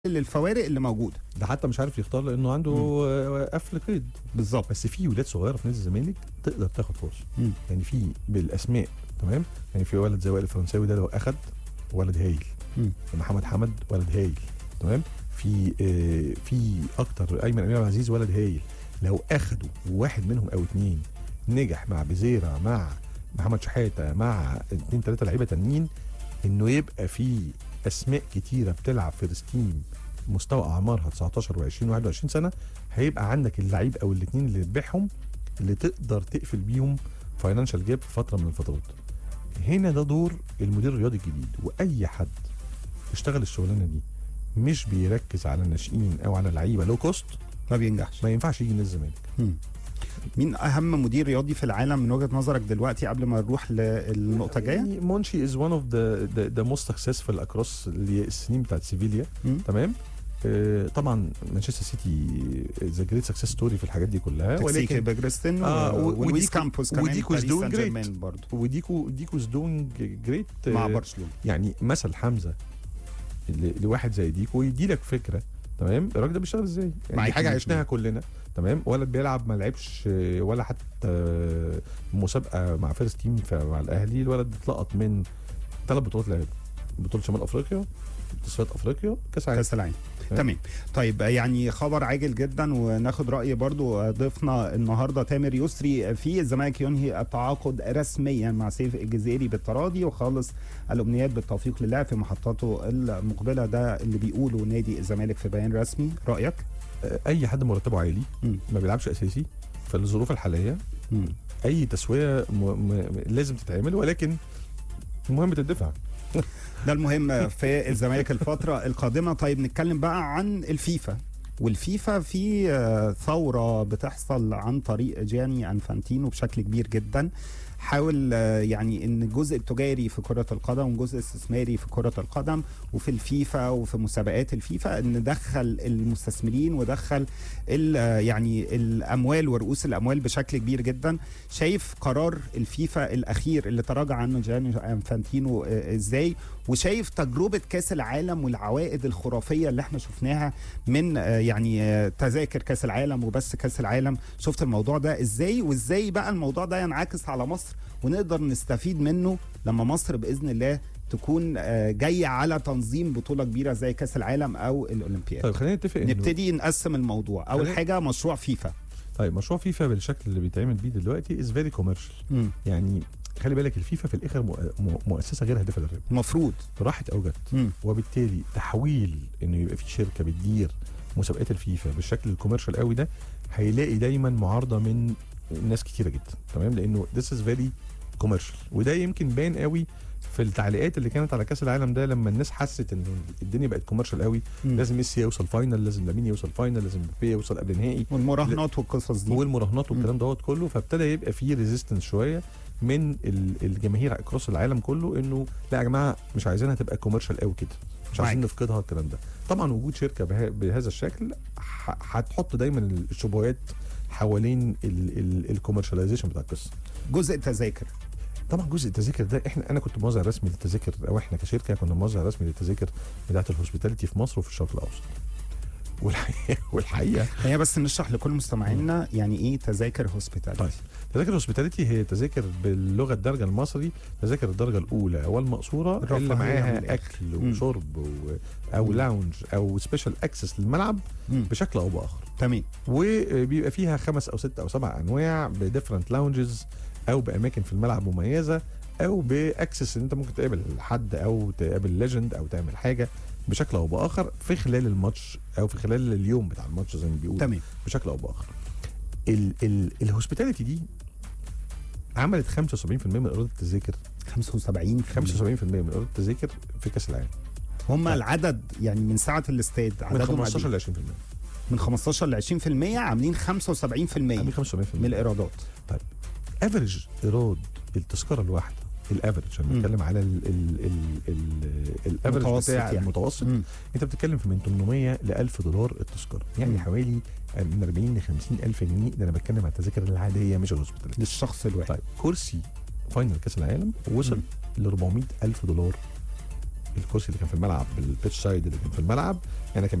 للفوارق اللي موجوده ده حتى مش عارف يختار لانه عنده آه، قفل قيد بالظبط بس في ولاد صغيره في نادي الزمالك تقدر تاخد فرص مم. يعني في بالاسماء تمام يعني في ولد زي وائل الفرنساوي ده لو اخد ولد هايل مم. محمد حمد ولد هايل تمام في آه في اكتر ايمن امين عبد العزيز ولد هايل لو اخدوا واحد منهم او اتنين نجح مع بزيرة مع محمد شحاته مع اتنين تلاته لعيبه تانيين انه يبقى في اسماء كتيره بتلعب فيرست تيم مستوى اعمارها 19 و20 و21 سنه هيبقى عندك اللعيب او الاثنين اللي تبيعهم اللي تقدر تقفل بيهم فاينانشال جاب في فتره من الفترات هنا ده دور المدير الرياضي الجديد واي حد اشتغل الشغلانه دي مش بيركز على الناشئين او على لعيبه لو كوست ما بينجحش ما ينفعش يجي نادي الزمالك مم. مين اهم مدير رياضي في العالم من وجهه نظرك دلوقتي قبل ما نروح للنقطه الجايه يعني مونشي از ون اوف ذا ذا موست سكسسفul اكروس السنين بتاعت سيفيليا مم. تمام آه، طبعا مانشستر سيتي ذا جريت سكسس ستوري في الحاجات دي كلها تكسيكي ولكن بجريستن آه، و- ولويس وديكو- كامبوس كمان وديكو is باريس doing سان great. جيرمان برضه وديكو ديكوز دوينج جريت مع برشلونه يعني مثل حمزه ل- لواحد زي ديكو يدي لك فكره تمام الراجل ده بيشتغل ازاي يعني معاك دي حاجه جدا. عشناها كلنا تمام ولد بيلعب ما لعبش آه، ولا حتى مسابقه مع فيرست تيم ف- مع الاهلي الولد اتلقط من ثلاث بطولات لعب بطوله شمال افريقيا تصفيات افريقيا كاس عالم كاس العالم تمام. تمام طيب يعني خبر عاجل جدا وناخد راي برضو ضيفنا النهارده تامر يسري في الزمالك ينهي التعاقد رسميا مع سيف الجزيري بالتراضي وخالص الامنيات بالتوفيق لله في محطاته المقبله ده اللي بيقوله نادي الزمالك في بيان رسمي رايك آه، اي حد مرتبه عالي مم. ما بيلعبش اساسي في الظروف الحاليه مم. اي تسويه م... م... لازم تتعمل ولكن المهم تدفع ده المهم في الزمالك الفترة القادمة طيب نتكلم بقى عن الفيفا والفيفا في آه، ثورة بتحصل عن طريق جاني انفانتينو بشكل كبير جدا حاول آه، يعني ان الجزء التجاري في كرة القدم والجزء الاستثماري في كرة القدم وفي الفيفا وفي مسابقات الفيفا ان دخل المستثمرين ودخل ال- آه، يعني الاموال ورؤوس الاموال بشكل كبير جدا شايف قرار الفيفا الاخير اللي تراجع عنه جاني انفانتينو آه، ازاي وشايف تجربه كاس العالم والعوائد الخرافيه اللي احنا شفناها من آه، يعني آه، تذاكر كاس العالم وبس كاس العالم شفت الموضوع ده ازاي وازاي بقى الموضوع ده ينعكس على مصر ونقدر نستفيد منه لما مصر باذن الله تكون آه، جايه على تنظيم بطوله كبيره زي كاس العالم او الاولمبياد طيب خلينا نتفق انه نبتدي نقسم الموضوع اول خلينا- حاجه مشروع فيفا طيب مشروع فيفا بالشكل اللي بيتعمل بيه دلوقتي از فيري كوميرشال يعني خلي بالك الفيفا في الاخر مؤ- مؤ- مؤسسه غير هادفه للربح المفروض راحت او جت وبالتالي تحويل انه يبقى في شركه بتدير مسابقات الفيفا بالشكل الكوميرشال قوي ده هيلاقي دايما معارضه من ناس كتيره جدا تمام لانه this is very commercial وده يمكن باين قوي في التعليقات اللي كانت على كاس العالم ده لما الناس حست ان الدنيا بقت كوميرشال قوي مم. لازم ميسي يوصل فاينل لازم لامين يوصل فاينل لازم مبابي يوصل قبل نهائي والمراهنات والقصص دي والمراهنات والكلام دوت كله فابتدى يبقى فيه ريزيستنس شويه من ال- الجماهير اكروس العالم كله انه لا يا جماعه مش عايزينها تبقى كوميرشال قوي كده مش عايزين معاك. نفقدها الكلام ده طبعا وجود شركه به- بهذا الشكل ح- هتحط دايما الشبهات حوالين الكوميرشاليزيشن بتاع القصه جزء تذاكر طبعا جزء التذاكر ده احنا انا كنت موزع رسمي للتذاكر او احنا كشركه كنا موزع رسمي للتذاكر بتاعت الهوسبيتاليتي في مصر وفي الشرق الاوسط والحقيقه والحقيقه هي بس نشرح لكل مستمعينا يعني ايه تذاكر هوسبيتال طيب تذاكر الهوسبيتاليتي هي تذاكر باللغه الدارجه المصري تذاكر الدرجه الاولى والمقصوره اللي الرفاهية من معاها الآخر. اكل مم. وشرب و... او مم. لاونج او سبيشال اكسس للملعب مم. بشكل او باخر تمام وبيبقى فيها خمس او ست او سبع انواع بديفرنت لاونجز او باماكن في الملعب مميزه او باكسس ان انت ممكن تقابل حد او تقابل ليجند او تعمل حاجه بشكل او باخر في خلال الماتش او في خلال اليوم بتاع الماتش زي ما بيقولوا تمام بشكل او باخر ال ال الهوسبيتاليتي دي عملت 75% من ايراد التذاكر 75 75% من ايراد التذاكر في كاس العالم هم طيب. العدد يعني من ساعه الاستاد من عددهم 15 قد إيه؟ ل 20% من 15 ل 20% عاملين 75% عاملين 75% من الايرادات افريج ايراد التذكره الواحده الافريج انا مم. بتكلم على ال- ال- ال- ال- الافريج المتوسط بتاع يعني. المتوسط مم. انت بتتكلم في من 800 ل 1000 دولار التذكره يعني مم. حوالي من 40 ل 50 الف جنيه ده انا بتكلم على التذاكر العاديه مش الهوسبيتاليتي للشخص الواحد طيب كرسي فاينل كاس العالم وصل مم. ل 400 الف دولار الكرسي اللي كان في الملعب بالبيتش سايد اللي كان في الملعب يعني كان